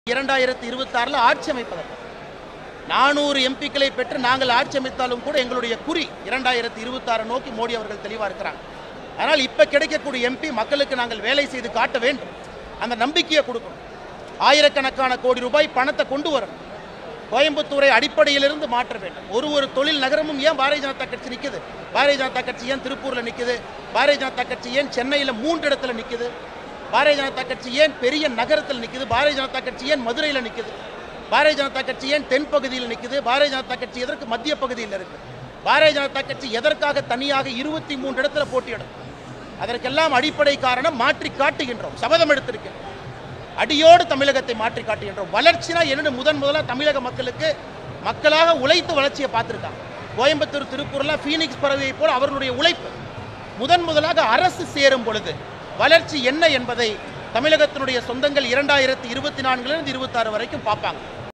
இரண்டாயிரத்தி இருபத்தாறில் ஆட்சி அமைப்பதற்கு நானூறு எம்பிக்களை பெற்று நாங்கள் ஆட்சி அமைத்தாலும் கூட எங்களுடைய குறி இரண்டாயிரத்தி இருபத்தாறு நோக்கி மோடி அவர்கள் தெளிவாக இருக்கிறாங்க அதனால் இப்போ கிடைக்கக்கூடிய எம்பி மக்களுக்கு நாங்கள் வேலை செய்து காட்ட வேண்டும் அந்த நம்பிக்கையை கொடுக்கணும் ஆயிரக்கணக்கான கோடி ரூபாய் பணத்தை கொண்டு வரணும் கோயம்புத்தூரை அடிப்படையிலிருந்து மாற்ற வேண்டும் ஒரு ஒரு தொழில் நகரமும் ஏன் பாரதிய ஜனதா கட்சி நிற்குது பாரதிய ஜனதா கட்சி ஏன் திருப்பூரில் நிற்குது பாரதிய ஜனதா கட்சி ஏன் சென்னையில் மூன்று இடத்துல நிற்குது பாரதிய ஜனதா கட்சி ஏன் பெரிய நகரத்தில் நிற்குது பாரதிய ஜனதா கட்சி ஏன் மதுரையில் நிற்குது பாரதிய ஜனதா கட்சி ஏன் தென் பகுதியில் நிற்குது பாரதிய ஜனதா கட்சி எதற்கு மத்திய பகுதியில் இருக்கு பாரதிய ஜனதா கட்சி எதற்காக தனியாக இருபத்தி மூன்று இடத்துல போட்டியிடும் அதற்கெல்லாம் அடிப்படை காரணம் மாற்றி காட்டுகின்றோம் சபதம் எடுத்திருக்கிறோம் அடியோடு தமிழகத்தை மாற்றி காட்டுகின்றோம் வளர்ச்சினா என்னென்னு முதன் முதலாக தமிழக மக்களுக்கு மக்களாக உழைத்து வளர்ச்சியை பார்த்துருக்காங்க கோயம்புத்தூர் திருப்பூர்லாம் ஃபீனிக்ஸ் பறவையை போல் அவர்களுடைய உழைப்பு முதன் முதலாக அரசு சேரும் பொழுது வளர்ச்சி என்ன என்பதை தமிழகத்தினுடைய சொந்தங்கள் இரண்டாயிரத்தி இருபத்தி நான்குலேருந்து இருபத்தாறு வரைக்கும் பார்ப்பாங்க